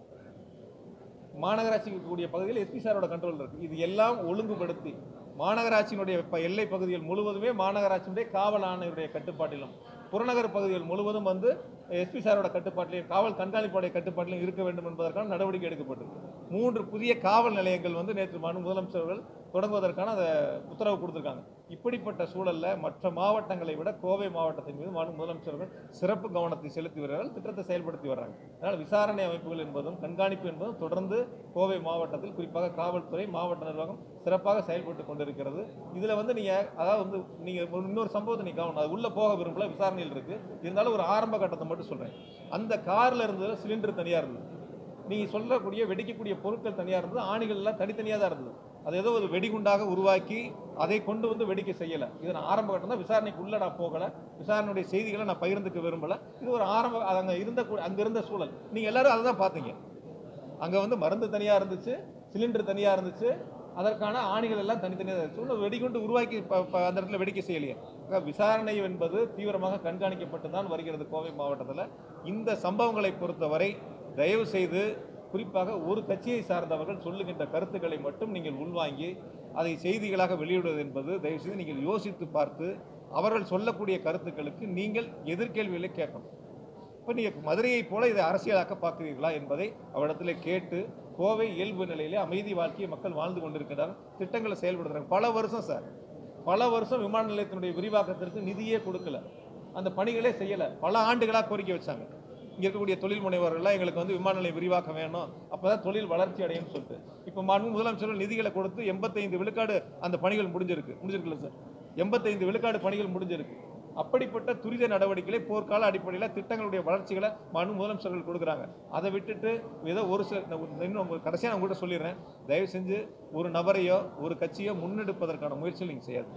மாநகராட்சிக்கு இருக்கக்கூடிய பகுதியில் எஸ்பி சாரோட கண்ட்ரோல் இருக்கு இது எல்லாம் ஒழுங்குபடுத்தி மாநகராட்சியினுடைய ப- எல்லை பகுதிகள் முழுவதுமே மாநகராட்சியினுடைய காவல் ஆணையருடைய கட்டுப்பாட்டிலும் புறநகர் பகுதிகள் முழுவதும் வந்து எஸ்பி சாரோட கட்டுப்பாட்டிலையும் காவல் கண்காணிப்புடைய கட்டுப்பாட்டிலும் இருக்க வேண்டும் என்பதற்கான நடவடிக்கை எடுக்கப்பட்டிருக்கு மூன்று புதிய காவல் நிலையங்கள் வந்து நேற்று மனு முதலமைச்சர்கள் தொடங்குவதற்கான அதை உத்தரவு கொடுத்திருக்காங்க இப்படிப்பட்ட சூழல்ல மற்ற மாவட்டங்களை விட கோவை மாவட்டத்தின் மீது மனு முதலமைச்சர்கள் சிறப்பு கவனத்தை செலுத்தி வருகிறார்கள் திட்டத்தை செயல்படுத்தி வர்றாங்க அதனால் விசாரணை அமைப்புகள் என்பதும் கண்காணிப்பு என்பதும் தொடர்ந்து கோவை மாவட்டத்தில் குறிப்பாக காவல்துறை மாவட்ட நிர்வாகம் சிறப்பாக செயல்பட்டு கொண்டிருக்கிறது இதுல வந்து நீங்க அதாவது வந்து நீங்க ஒரு இன்னொரு சம்பவத்தை நீங்க கவனம் அது உள்ள போக விரும்பல விசாரணையில் இருக்கு இருந்தாலும் ஒரு ஆரம்ப கட்டத்தை மட்டும் சொல்றேன் அந்த கார்ல இருந்தது சிலிண்டர் தனியா இருந்தது நீங்க சொல்லக்கூடிய வெடிக்கக்கூடிய பொருட்கள் தனியா இருந்தது ஆணிகள் எல்லாம் தனித்தனியா தான் இருந்தது அது ஏதோ ஒரு வெடிகுண்டாக உருவாக்கி அதை கொண்டு வந்து வெடிக்க செய்யல இது நான் ஆரம்ப கட்டம் தான் விசாரணைக்கு உள்ள நான் போகல விசாரணையுடைய செய்திகளை நான் பகிர்ந்துக்க விரும்பல இது ஒரு ஆரம்ப அது அங்க இருந்த கூ- அங்க இருந்த சூழல் நீங்க எல்லாரும் அதை தான் பார்த்தீங்க அங்க வந்து மருந்து தனியா இருந்துச்சு சிலிண்டர் தனியா இருந்துச்சு அதற்கான ஆணிகள் எல்லாம் தனித்தனியாக இருந்துச்சு ஒன்றும் வெடிகுண்டு உருவாக்கி ப- ப- அந்த இடத்துல வெடிக்க செய்யலையே ஆக விசாரணை என்பது தீவிரமாக கண்காணிக்கப்பட்டு தான் வருகிறது கோவை மாவட்டத்தில் இந்த சம்பவங்களை பொறுத்தவரை தயவு செய்து குறிப்பாக ஒரு கட்சியை சார்ந்தவர்கள் சொல்லுகின்ற கருத்துக்களை மட்டும் நீங்கள் உள்வாங்கி அதை செய்திகளாக வெளியிடுவது என்பது தயவு செய்து நீங்கள் யோசித்து பார்த்து அவர்கள் சொல்லக்கூடிய கருத்துக்களுக்கு நீங்கள் எதிர்கேள்விகளை கேட்கணும் இப்போ நீங்கள் மதுரையை போல இதை அரசியலாக்க பார்க்கிறீர்களா என்பதை அவரிடத்தில் கேட்டு கோவை இயல்பு நிலையிலே அமைதி வாழ்க்கையை மக்கள் வாழ்ந்து கொண்டிருக்கிறார் திட்டங்களை செயல்படுத்துறாங்க பல வருஷம் சார் பல வருஷம் விமான நிலையத்தினுடைய விரிவாக்கத்திற்கு நிதியே கொடுக்கல அந்த பணிகளே செய்யலை பல ஆண்டுகளாக கோரிக்கை வச்சாங்க இங்கே இருக்கக்கூடிய தொழில் முனைவர்கள்லாம் எங்களுக்கு வந்து விமான நிலையம் விரிவாக்கம் வேணும் அப்பதான் தொழில் வளர்ச்சி அடையும்னு சொல்லிட்டு இப்போ மாண்பு முதலமைச்சர்கள் நிதிகளை கொடுத்து எண்பத்தைந்து விழுக்காடு அந்த பணிகள் முடிஞ்சிருக்கு முடிஞ்சிருக்குல்ல சார் எண்பத்தைந்து விழுக்காடு பணிகள் முடிஞ்சிருக்கு அப்படிப்பட்ட துரித நடவடிக்கைகளை போர்க்கால அடிப்படையில் திட்டங்களுடைய வளர்ச்சிகளை மனு முதலமைச்சர்கள் கொடுக்குறாங்க அதை விட்டுட்டு ஏதோ ஒரு சில நான் இன்னும் உங்களுக்கு கடைசியாக நான் உங்கள்கிட்ட சொல்லிடுறேன் தயவு செஞ்சு ஒரு நபரையோ ஒரு கட்சியோ முன்னெடுப்பதற்கான முயற்சிகள் நீங்கள் செய்யாது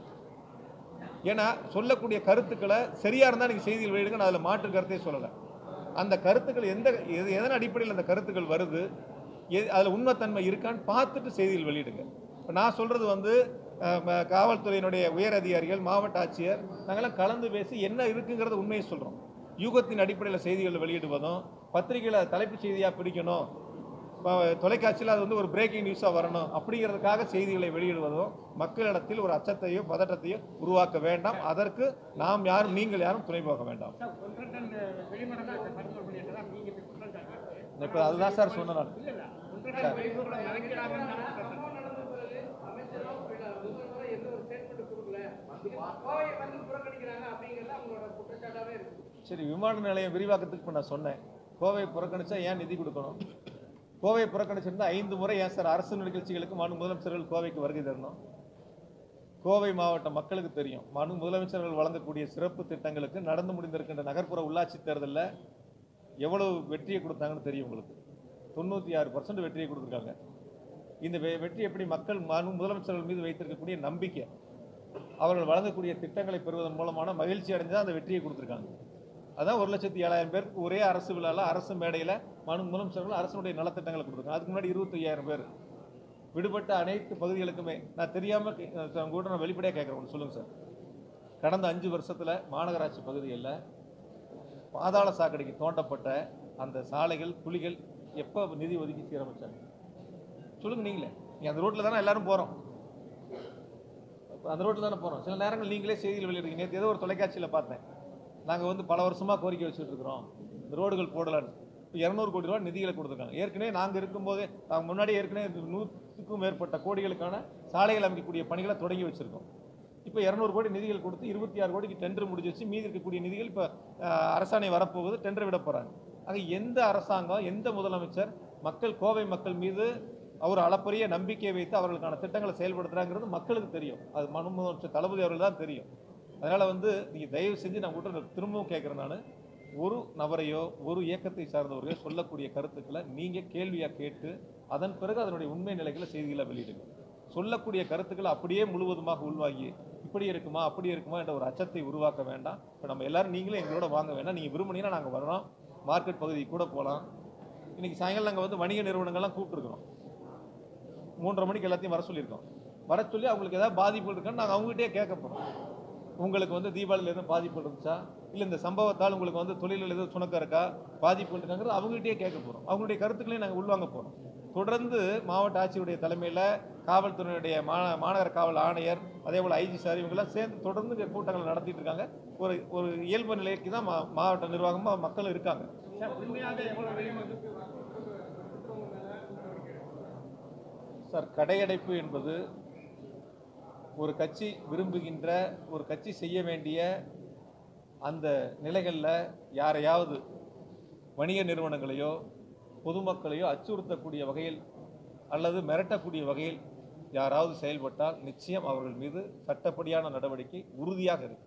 ஏன்னா சொல்லக்கூடிய கருத்துக்களை சரியா இருந்தால் நீங்கள் செய்திகள் வெளியிடுங்க நான் அதில் மாற்று கருத்தே சொல்லலை அந்த கருத்துக்கள் எந்த எது எதன் அடிப்படையில் அந்த கருத்துக்கள் வருது எது அதில் உண்மைத்தன்மை இருக்கான்னு பார்த்துட்டு செய்திகள் வெளியிடுங்க இப்போ நான் சொல்றது வந்து அஹ், ம- காவல்துறையினுடைய உயர் அதிகாரிகள் மாவட்ட ஆட்சியர் நாங்கெல்லாம் கலந்து பேசி என்ன இருக்குங்கிறத உண்மையை சொல்கிறோம் யூகத்தின் அடிப்படையில் செய்திகள் வெளியிடுவதும் பத்திரிகையில் தலைப்புச் செய்தியாக பிடிக்கணும் ப- தொலைக்காட்சியில் அது வந்து ஒரு பிரேக்கிங் நியூஸாக வரணும் அப்படிங்கிறதுக்காக செய்திகளை வெளியிடுவதும் மக்களிடத்தில் ஒரு அச்சத்தையோ பதட்டத்தையோ உருவாக்க வேண்டாம் அதற்கு நாம் யாரும் நீங்கள் யாரும் துணை போக வேண்டாம் சார் ஒன்றரை டன் வெளிமரம் பறிமுதல் பண்ணிட்டதா நீங்க இப்படி குற்றம் சாட்டி இப்போ அதுதான் சார் சொன்னேன் நான் இல்ல இல்ல ஒன்றரை டன் வெளிமரம் இறக்கிறாங்கன்னு நான் குற்றம் சாட்டுறேன். சரி விமான நிலையம் விரிவாக்கத்துக்கு இப்போ நான் சொன்னேன் கோவை புறக்கணிச்சா ஏன் நிதி கொடுக்கணும் கோவை புறக்கணிச்சிருந்தா ஐந்து முறை ஏன் சார் அரசு நிகழ்ச்சிகளுக்கு மனு முதலமைச்சர்கள் கோவைக்கு வருகை தரணும் கோவை மாவட்ட மக்களுக்கு தெரியும் மனு முதலமைச்சர்கள் வழங்கக்கூடிய சிறப்பு திட்டங்களுக்கு நடந்து முடிந்திருக்கின்ற நகர்ப்புற உள்ளாட்சி தேர்தலில் எவ்வளவு வெற்றியை கொடுத்தாங்கன்னு தெரியும் உங்களுக்கு தொண்ணூற்றி ஆறு பர்சன்ட் வெற்றியை கொடுத்துருக்காங்க இந்த வெ- வெற்றி எப்படி மக்கள் மனு- முதலமைச்சர்கள் மீது வைத்திருக்கக்கூடிய நம்பிக்கை அவர்கள் வழங்கக்கூடிய திட்டங்களை பெறுவதன் மூலமான மகிழ்ச்சி அடைஞ்சு அந்த வெற்றியை கொடுத்துருக்காங்க அதான் ஒரு லட்சத்தி ஏழாயிரம் பேருக்கு ஒரே அரசு விழாவில் அரசு மேடையில் மனு முதலமைச்சர்கள் அரசனுடைய நலத்திட்டங்களை கொடுத்துருக்காங்க அதுக்கு முன்னாடி இருபத்தி ஐயாயிரம் பேர் விடுபட்ட அனைத்து பகுதிகளுக்குமே நான் தெரியாமல் கூட நான் வெளிப்படையாக கேட்குறேன் சொல்லுங்கள் சார் கடந்த அஞ்சு வருஷத்தில் மாநகராட்சி பகுதிகளில் பாதாள சாக்கடைக்கு தோண்டப்பட்ட அந்த சாலைகள் குழிகள் எப்போ நிதி ஒதுக்கி சீரமைச்சாங்க சொல்லுங்க நீங்களே நீ அந்த ரோட்டில் தானே எல்லாரும் போகிறோம் அந்த ரோட்டில் தானே போகிறோம் சில நேரங்கள் நீங்களே செய்தியில் வெளியிடுறீங்க நேற்று ஏதோ ஒரு தொலைக்காட்சியில் பார்த்தேன் நாங்கள் வந்து பல வருஷமாக கோரிக்கை வச்சுட்டு இருக்கிறோம் இந்த ரோடுகள் போடலான்னு இப்போ இரநூறு கோடி ரூபா நிதிகளை கொடுத்துருக்காங்க ஏற்கனவே நாங்கள் இருக்கும்போதே நாங்கள் முன்னாடி ஏற்கனவே நூற்றுக்கும் மேற்பட்ட கோடிகளுக்கான சாலைகள் அமைக்கக்கூடிய பணிகளை தொடங்கி வச்சுருக்கோம் இப்போ இரநூறு கோடி நிதிகள் கொடுத்து இருபத்தி ஆறு கோடிக்கு டெண்டர் முடிஞ்சு வச்சு மீதி இருக்கக்கூடிய நிதிகள் இப்போ அரசாணை வரப்போகுது டெண்டர் விட போகிறாங்க ஆக எந்த அரசாங்கம் எந்த முதலமைச்சர் மக்கள் கோவை மக்கள் மீது அவர் அளப்பரிய நம்பிக்கை வைத்து அவர்களுக்கான திட்டங்களை செயல்படுத்துறாங்கிறது மக்களுக்கு தெரியும் அது மனு முதலமைச்சர் தளபதி அவர்கள் தான் தெரியும் அதனால் வந்து நீங்கள் தயவு செஞ்சு நான் கூட திரும்பவும் கேட்குறேன் நான் ஒரு நபரையோ ஒரு இயக்கத்தை சார்ந்தவரையோ சொல்லக்கூடிய கருத்துக்களை நீங்கள் கேள்வியாக கேட்டு அதன் பிறகு அதனுடைய உண்மை நிலைகளை செய்திகளை வெளியிடுங்க சொல்லக்கூடிய கருத்துக்களை அப்படியே முழுவதுமாக உள்வாங்கி இப்படி இருக்குமா அப்படி இருக்குமா என்ற ஒரு அச்சத்தை உருவாக்க வேண்டாம் இப்போ நம்ம எல்லாரும் நீங்களும் எங்களோட வாங்க வேண்டாம் நீங்கள் விரும்புனீங்கன்னா நாங்கள் வரோம் மார்க்கெட் பகுதிக்கு கூட போகலாம் இன்னைக்கு சாயங்காலம் நாங்கள் வந்து வணிக நிறுவனங்கள்லாம் கூப்பிட்டுருக்குறோம் மூன்றரை மணிக்கு எல்லாத்தையும் வர சொல்லியிருக்கோம் வர சொல்லி அவங்களுக்கு ஏதாவது பாதிப்பு இருக்கான்னு நாங்கள் அவங்ககிட்டயே கேட்க போகிறோம் உங்களுக்கு வந்து தீபாவளியில் எதுவும் பாதிப்பு இருந்துச்சா இல்லை இந்த சம்பவத்தால் உங்களுக்கு வந்து தொழிலில் எதுவும் சுணக்கம் இருக்கா பாதிப்பு இருக்காங்கிறது அவங்ககிட்டயே கேட்க போகிறோம் அவங்களுடைய கருத்துக்களையும் நாங்கள் உள்வாங்க போகிறோம் தொடர்ந்து மாவட்ட ஆட்சியுடைய தலைமையில் காவல்துறையினுடைய மா மாநகர காவல் ஆணையர் அதே போல் ஐஜி சார் இவங்கெல்லாம் சேர்ந்து தொடர்ந்து இங்க கூட்டங்கள் நடத்திட்டு இருக்காங்க ஒரு ஒரு இயல்பு நிலைக்கு தான் மா மாவட்ட நிர்வாகமாக மக்கள் இருக்காங்க சார் கடையடைப்பு என்பது ஒரு கட்சி விரும்புகின்ற ஒரு கட்சி செய்ய வேண்டிய அந்த நிலைகளில் யாரையாவது வணிக நிறுவனங்களையோ பொதுமக்களையோ அச்சுறுத்தக்கூடிய வகையில் அல்லது மிரட்டக்கூடிய வகையில் யாராவது செயல்பட்டால் நிச்சயம் அவர்கள் மீது சட்டப்படியான நடவடிக்கை உறுதியாக இருக்கும்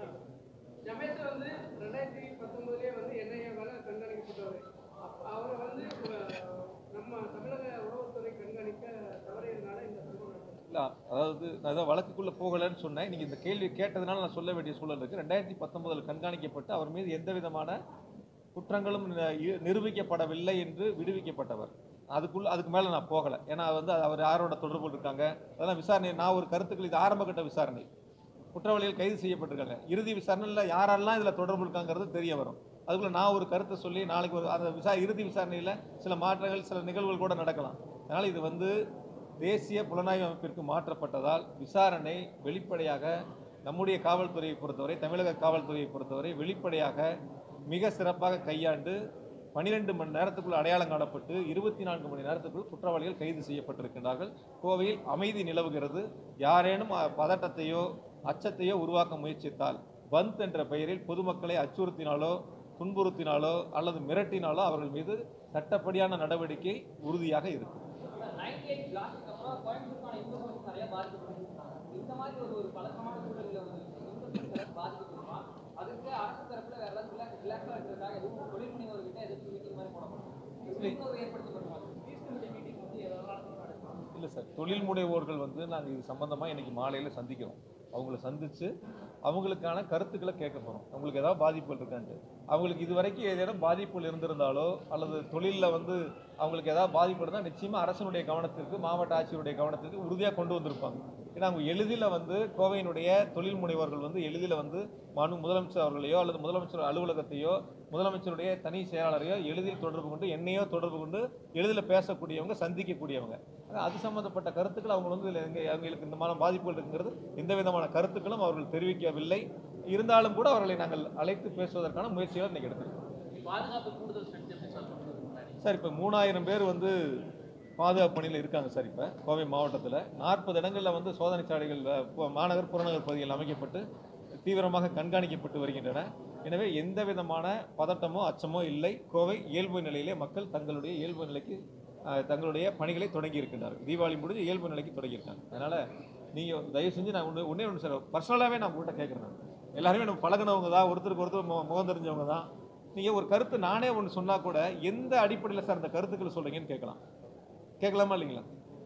ரமேஷ் வந்து ரெண்டாயிரத்தி பத்தொன்பதுலேயே வந்து என்ஐஏ மேல கண்காணிக்கப்பட்டவர் அப்ப அவரை வந்து அஹ், நம்ம தமிழக உளவுத்துறை கண்காணிக்க தவறியதுனால இந்த சம்பவம் நடந்தது. இல்ல அதாவது நான் ஏதோ வழக்குக்குள்ளே போகலைன்னு சொன்னேன் நீங்கள் இந்த கேள்வி கேட்டதுனால நான் சொல்ல வேண்டிய சூழல் இருக்குது ரெண்டாயிரத்தி பத்தொன்பதில் கண்காணிக்கப்பட்டு அவர் மீது எந்த விதமான குற்றங்களும் நி- இ- நிரூபிக்கப்படவில்லை என்று விடுவிக்கப்பட்டவர் அதுக்குள்ள அதுக்கு மேலே நான் போகலை ஏன்னா வந்து அவர் யாரோட தொடர்பு இருக்காங்க அதெல்லாம் விசாரணை நான் ஒரு கருத்துக்கள் இது ஆரம்ப கட்ட விசாரணை குற்றவாளிகள் கைது செய்யப்பட்டிருக்காங்க இறுதி விசாரணையில் யாரெல்லாம் இதில் தொடர்பு இருக்காங்கிறது தெரிய வரும் அதுக்குள்ள நான் ஒரு கருத்தை சொல்லி நாளைக்கு ஒரு அந்த விசா இறுதி விசாரணையில் சில மாற்றங்கள் சில நிகழ்வுகள் கூட நடக்கலாம் அதனால் இது வந்து தேசிய புலனாய்வு அமைப்பிற்கு மாற்றப்பட்டதால் விசாரணை வெளிப்படையாக நம்முடைய காவல்துறையை பொறுத்தவரை தமிழக காவல்துறையை பொறுத்தவரை வெளிப்படையாக மிக சிறப்பாக கையாண்டு பனிரெண்டு மணி நேரத்துக்குள் அடையாளம் காணப்பட்டு இருபத்தி நான்கு மணி நேரத்துக்குள் குற்றவாளிகள் கைது செய்யப்பட்டிருக்கின்றார்கள் கோவையில் அமைதி நிலவுகிறது யாரேனும் அ, பதட்டத்தையோ அச்சத்தையோ உருவாக்க முயற்சித்தால் பந்த் என்ற பெயரில் பொதுமக்களை அச்சுறுத்தினாலோ துன்புறுத்தினாலோ அல்லது மிரட்டினாலோ அவர்கள் மீது சட்டப்படியான நடவடிக்கை உறுதியாக இருக்கும் நைன்டி எயிட் பிளாஸ்க்கு அப்புறம் கோயம்புத்தூருக்கான இன்வெஸ்ட்மெண்ட்ஸ் நிறைய பாதிக்கப்பட்டிருக்காங்க இந்த மாதிரி ஒரு ஒரு பழக்கமான சூழலில் ஒரு இன்வெஸ்ட்மெண்ட் பாதிக்கப்படுமா அதுக்கு அரசு தரப்புல வேற ஏதாவது ரிலாக்ஸ் ரிலாக்ஸாக இருக்கிறதுக்காக எதுவும் தொழில் முனைவர்கிட்ட எதுவும் மீட்டிங் மாதிரி போடப்படும் விழிப்புணர்வு ஏற்படுத்தப்படுமா பீஸ் கமிட்டி மீட்டிங் வந்து எதாவது நடக்கும் இல்லை சார் தொழில் முனைவோர்கள் வந்து நாங்கள் இது சம்பந்தமாக இன்னைக்கு மாலையில் சந்திக்கிறோம் அவங்கள சந்தித்து அவங்களுக்கான கருத்துக்களை கேட்க போகிறோம் அவங்களுக்கு ஏதாவது பாதிப்புகள் இருக்கான்ட்டு அவங்களுக்கு இது வரைக்கும் ஏதேனும் பாதிப்புகள் இருந்திருந்தாலோ அல்லது தொழிலில் வந்து அவங்களுக்கு ஏதாவது பாதிப்பு இருந்தால் நிச்சயமாக அரசனுடைய கவனத்திற்கு மாவட்ட ஆட்சியருடைய கவனத்திற்கு உறுதியாக கொண்டு வந்திருப்பாங்க ஏன்னா அவங்க எளிதில் வந்து கோவையினுடைய தொழில் முனைவோர்கள் வந்து எளிதில் வந்து மனு முதலமைச்சர் அவர்களையோ அல்லது முதலமைச்சர் அலுவலகத்தையோ முதலமைச்சருடைய தனி செயலாளரையோ எளிதில் தொடர்பு கொண்டு என்னையோ தொடர்பு கொண்டு எளிதில் பேசக்கூடியவங்க சந்திக்கக்கூடியவங்க ஆனா, அது சம்பந்தப்பட்ட கருத்துக்கள் அவங்க வந்து இதில் எங்க அவங்களுக்கு இந்த மாதிரி பாதிப்புகள் இருக்குங்கிறது எந்த விதமான கருத்துக்களும் அவர்கள் தெரிவிக்கவில்லை இருந்தாலும் கூட அவர்களை நாங்கள் அழைத்து பேசுவதற்கான முயற்சிகளை இன்னைக்கு எடுத்திருக்கோம் பாதுகாப்பு கூடுதல் ஸ்ட்ரென்த் எப்படி சார் பண்ணுறது சார் இப்போ மூணாயிரம் பேர் வந்து பாதுகாப்பு பணியில் இருக்காங்க சார் இப்போ கோவை மாவட்டத்தில் நாற்பது இடங்களில் வந்து சோதனை சாலைகள் அஹ், இப்போ மாநகர் புறநகர் பகுதிகள் அமைக்கப்பட்டு தீவிரமாக கண்காணிக்கப்பட்டு வருகின்றன எனவே எந்த விதமான பதட்டமோ அச்சமோ இல்லை கோவை இயல்பு நிலையிலே மக்கள் தங்களுடைய இயல்பு நிலைக்கு அஹ், தங்களுடைய பணிகளை தொடங்கி இருக்கின்றார்கள் தீபாவளி முடிஞ்சு இயல்பு நிலைக்கு தொடங்கியிருக்காங்க அதனால் நீங்கள் தயவு செஞ்சு நான் ஒன்று ஒன்றே ஒன்று சார் பர்சனலாகவே நான் உங்கள்கிட்ட கேட்குறேன் நான். எல்லாருமே நம்ம பழகுனவங்க தான் ஒருத்தருக்கு ஒருத்தர் மு- முகம் தெரிஞ்சவங்க தான் நீங்கள் ஒரு கருத்து நானே ஒன்று சொன்னால் கூட எந்த அடிப்படையில் சார் அந்த கருத்துக்களை சொல்கிறீங்கன்னு கேட்கலாம் கேட்கலாமா இல்லைங்களா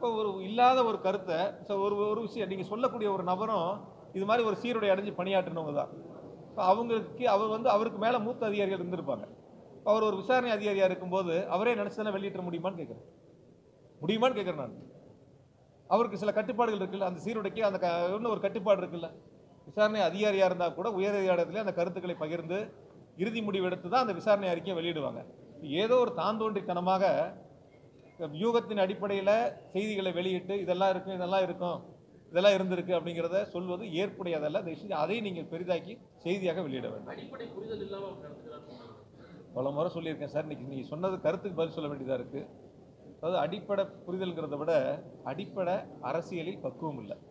இப்போ ஒரு இல்லாத ஒரு கருத்தை so ஒரு ஒரு விஷயம் நீங்கள் சொல்லக்கூடிய ஒரு நபரும் இது மாதிரி ஒரு சீருடை அடைஞ்சு பணியாற்றினவங்க தான் இப்போ அவங்களுக்கு அவர் வந்து அவருக்கு மேலே மூத்த அதிகாரிகள் இருந்திருப்பாங்க இப்போ அவர் ஒரு விசாரணை அதிகாரியாக இருக்கும்போது அவரே நினச்சதானே வெளியிட்ட முடியுமான்னு கேட்குறேன் முடியுமான்னு கேட்குறேன் நான் அவருக்கு சில கட்டுப்பாடுகள் இருக்குல்ல அந்த சீருடைக்கு அந்த க- இன்னும் ஒரு கட்டுப்பாடு இருக்குல்ல விசாரணை அதிகாரியாக இருந்தால் கூட உயர் அதிகாரத்திலே அந்த கருத்துக்களை பகிர்ந்து இறுதி முடிவு எடுத்து தான் அந்த விசாரணை அறிக்கையை வெளியிடுவாங்க ஏதோ ஒரு தாந்தோன்றித்தனமாக வியூகத்தின் அடிப்படையில் செய்திகளை வெளியிட்டு இதெல்லாம் இருக்கும் இதெல்லாம் இருக்கும் இதெல்லாம் இருந்திருக்கு அப்படிங்கிறத சொல்வது ஏற்புடையதல்ல தயவு செஞ்சு அதை நீங்கள் பெரிதாக்கி செய்தியாக வெளியிட வேண்டும் அடிப்படை புரிதல் இல்லாம அவர் நடந்துக்கிறான்னு சொன்னாங்க பல முறை சொல்லியிருக்கேன் சார் இன்னைக்கு நீங்கள் சொன்னது கருத்துக்கு பதில் சொல்ல வேண்டியதாக இருக்குது அதாவது அடிப்படை புரிதல்ங்கிறத விட அடிப்படை அரசியலில் பக்குவம் இல்லை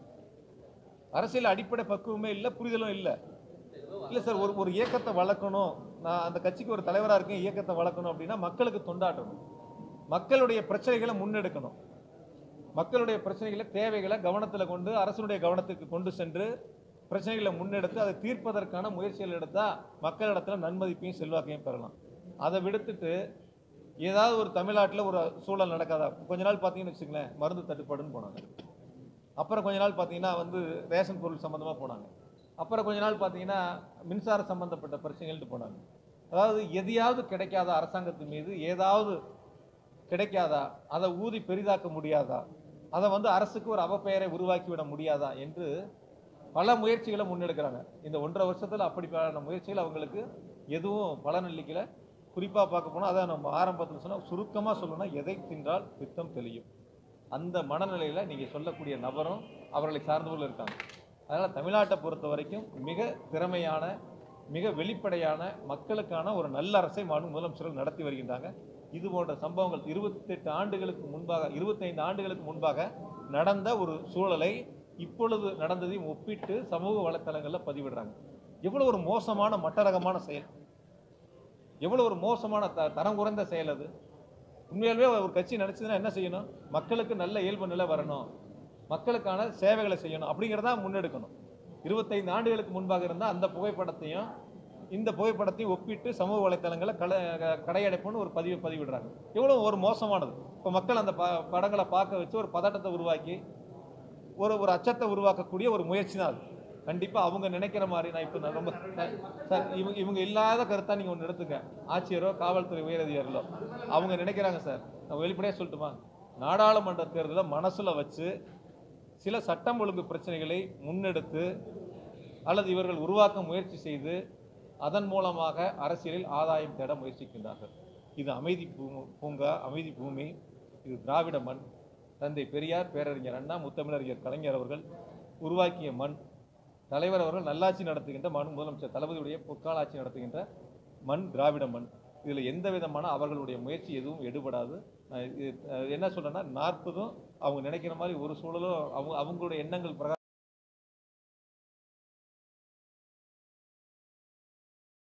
அரசியல் அடிப்படை பக்குவமே இல்லை புரிதலும் இல்லை இல்லை சார் ஒரு ஒரு இயக்கத்தை வளர்க்கணும் நான் அந்த கட்சிக்கு ஒரு தலைவராக இருக்கேன் இயக்கத்தை வளர்க்கணும் அப்படின்னா மக்களுக்கு தொண்டாற்றணும் மக்களுடைய பிரச்சனைகளை முன்னெடுக்கணும் மக்களுடைய பிரச்சனைகளை தேவைகளை கவனத்தில் கொண்டு அரசனுடைய கவனத்துக்கு கொண்டு சென்று பிரச்சனைகளை முன்னெடுத்து அதை தீர்ப்பதற்கான முயற்சிகள் எடுத்தால் மக்களிடத்தில் நன்மதிப்பையும் செல்வாக்கையும் பெறலாம் அதை விடுத்துட்டு ஏதாவது ஒரு தமிழ்நாட்டில் ஒரு சூழல் நடக்காதா கொஞ்ச நாள் பார்த்தீங்கன்னு வச்சுங்களேன் மருந்து தட்டுப்பாடுன்னு போனாங்க அப்புறம் கொஞ்ச நாள் பார்த்தீங்கன்னா வந்து ரேஷன் பொருள் சம்மந்தமாக போனாங்க அப்புறம் கொஞ்ச நாள் பார்த்தீங்கன்னா மின்சார சம்பந்தப்பட்ட பிரச்சனைகள்ட்டு போனாங்க அதாவது எதையாவது கிடைக்காத அரசாங்கத்தின் மீது ஏதாவது கிடைக்காதா அதை ஊதி பெரிதாக்க முடியாதா அதை வந்து அரசுக்கு ஒரு அவப்பெயரை உருவாக்கி விட முடியாதா என்று பல முயற்சிகளை முன்னெடுக்கிறாங்க இந்த ஒன்றரை வருஷத்தில் அப்படிப்பட்ட முயற்சிகள் அவங்களுக்கு எதுவும் பலனளிக்கல குறிப்பாக பார்க்க போனால் அதான் நம்ம ஆரம்பத்தில் சொன்னால் சுருக்கமாக சொல்லணும்னா எதை தின்றால் பித்தம் தெளியும் அந்த மனநிலையில் நீங்கள் சொல்லக்கூடிய நபரும் அவர்களை சார்ந்தவர்கள் இருக்காங்க அதனால் தமிழ்நாட்டை பொறுத்த வரைக்கும் மிக திறமையான மிக வெளிப்படையான மக்களுக்கான ஒரு நல்ல அரசை மாநில முதலமைச்சர்கள் நடத்தி வருகின்றாங்க இது போன்ற சம்பவங்கள் இருபத்தெட்டு ஆண்டுகளுக்கு முன்பாக இருபத்தைந்து ஆண்டுகளுக்கு முன்பாக நடந்த ஒரு சூழலை இப்பொழுது நடந்ததையும் ஒப்பிட்டு சமூக வலைத்தளங்களில் பதிவிடுறாங்க எவ்வளோ ஒரு மோசமான மட்டரகமான செயல் எவ்வளோ ஒரு மோசமான த தரம் குறைந்த செயல் அது உண்மையாலுமே ஒரு கட்சி நினச்சதுன்னா என்ன செய்யணும் மக்களுக்கு நல்ல இயல்பு நிலை வரணும் மக்களுக்கான சேவைகளை செய்யணும் அப்படிங்கிறத முன்னெடுக்கணும் இருபத்தைந்து ஆண்டுகளுக்கு முன்பாக இருந்த அந்த புகைப்படத்தையும் இந்த புகைப்படத்தையும் ஒப்பிட்டு சமூக வலைத்தளங்களை கல க- கடையடைப்புன்னு ஒரு பதிவு பதிவிடுறாங்க எவ்வளோ ஒரு மோசமானது இப்போ மக்கள் அந்த ப படங்களை பார்க்க வச்சு ஒரு பதட்டத்தை உருவாக்கி ஒரு ஒரு அச்சத்தை உருவாக்கக்கூடிய ஒரு முயற்சி தான் அது கண்டிப்பாக அவங்க நினைக்கிற மாதிரி நான் இப்போ நான் ரொம்ப நான் சார் இவங்க இவங்க இல்லாத கருத்தாக நீங்கள் ஒன்று எடுத்துங்க ஆட்சியரோ காவல்துறை உயரதிகாரிகளோ அவங்க நினைக்கிறாங்க சார் நான் வெளிப்படையாக சொல்லட்டுமா நாடாளுமன்ற தேர்தலை மனசில் வச்சு சில சட்டம் ஒழுங்கு பிரச்சனைகளை முன்னெடுத்து அல்லது இவர்கள் உருவாக்க முயற்சி செய்து அதன் மூலமாக அரசியலில் ஆதாயம் தேட முயற்சிக்கின்றார்கள் இது அமைதி பூ- பூங்கா அமைதி பூமி இது திராவிட மண் தந்தை பெரியார் பேரறிஞர் அண்ணா முத்தமிழறிஞர் கலைஞர் அவர்கள் உருவாக்கிய மண் தலைவர் அவர்கள் நல்லாட்சி நடத்துகின்ற மண் முதலமைச்சர் தளபதியுடைய பொற்கால ஆட்சி நடத்துகின்ற மண் திராவிட மண் இதில் எந்த விதமான அவர்களுடைய முயற்சி எதுவும் எடுபடாது நான் இது, அஹ், என்ன சொல்றேன்னா நாற்பதும் அவங்க நினைக்கிற மாதிரி ஒரு சூழலும் அவங்க அவங்களுடைய எண்ணங்கள் பிரகாரம்